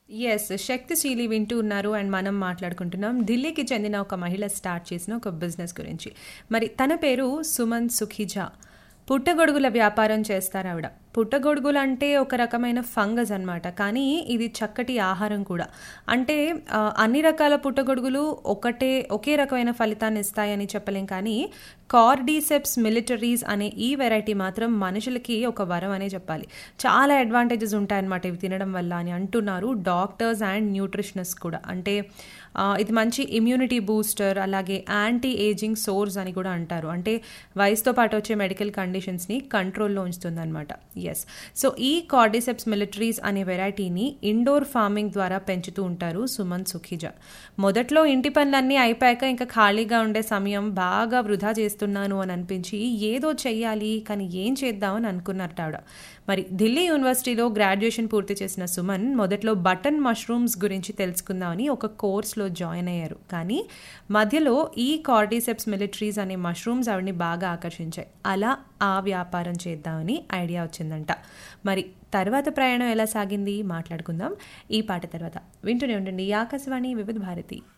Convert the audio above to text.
yes శక్తిశీలి వింటూ ఉన్నారు అండ్ మనం మాట్లాడుకుంటున్నాం ఢిల్లీకి చెందిన ఒక మహిళ స్టార్ట్ చేసిన ఒక బిజినెస్ గురించి మరి తన పేరు సుమన్ సుఖిజా పుట్టగొడుగుల వ్యాపారం చేస్తారు ఆవిడ పుట్టగొడుగులు అంటే ఒక రకమైన ఫంగస్ అన్నమాట కానీ ఇది చక్కటి ఆహారం కూడా అంటే ఆ, అన్ని రకాల పుట్టగొడుగులు ఒకటే ఒకే రకమైన ఫలితాన్ని ఇస్తాయని చెప్పలేం కానీ కార్డీసెప్స్ మిలిటరీస్ అనే ఈ వెరైటీ మాత్రం మనుషులకి ఒక వరం అనే చెప్పాలి చాలా అడ్వాంటేజెస్ ఉంటాయన్నమాట ఇవి తినడం వల్ల అని అంటున్నారు డాక్టర్స్ అండ్ న్యూట్రిషనిస్ట్ కూడా అంటే ఆ, ఇది మంచి ఇమ్యూనిటీ బూస్టర్ అలాగే యాంటీ ఏజింగ్ సోర్స్ అని కూడా అంటారు అంటే వయసుతో పాటు వచ్చే మెడికల్ కండిషన్స్ని కంట్రోల్లో ఉంచుతుంది అనమాట ఎస్ సో ఈ కార్డిసెప్స్ మిలిటరీస్ అనే వెరైటీని ఇండోర్ ఫార్మింగ్ ద్వారా పెంచుతూ ఉంటారు సుమన్ సుఖిజా మొదట్లో ఇంటి పనులన్నీ అయిపోయాక ఇంకా ఖాళీగా ఉండే సమయం బాగా వృధా చేస్తున్నాను అని అనిపించి ఏదో చెయ్యాలి కానీ ఏం చేద్దామని అనుకున్నారట ఆవిడ మరి ఢిల్లీ యూనివర్సిటీలో గ్రాడ్యుయేషన్ పూర్తి చేసిన సుమన్ మొదట్లో బటన్ మష్రూమ్స్ గురించి తెలుసుకుందామని ఒక కోర్స్లో జాయిన్ అయ్యారు కానీ మధ్యలో ఈ కార్డిసెప్స్ మిలిటరీస్ అనే మష్రూమ్స్ ఆవిడని బాగా ఆకర్షించాయి అలా ఆ వ్యాపారం చేద్దామని ఐడియా వచ్చిందంట మరి తర్వాత ప్రయాణం ఎలా సాగింది మాట్లాడుకుందాం ఈ పాట తర్వాత వింటూనే ఉండండి ఈ ఆకాశవాణి వివిధ భారతి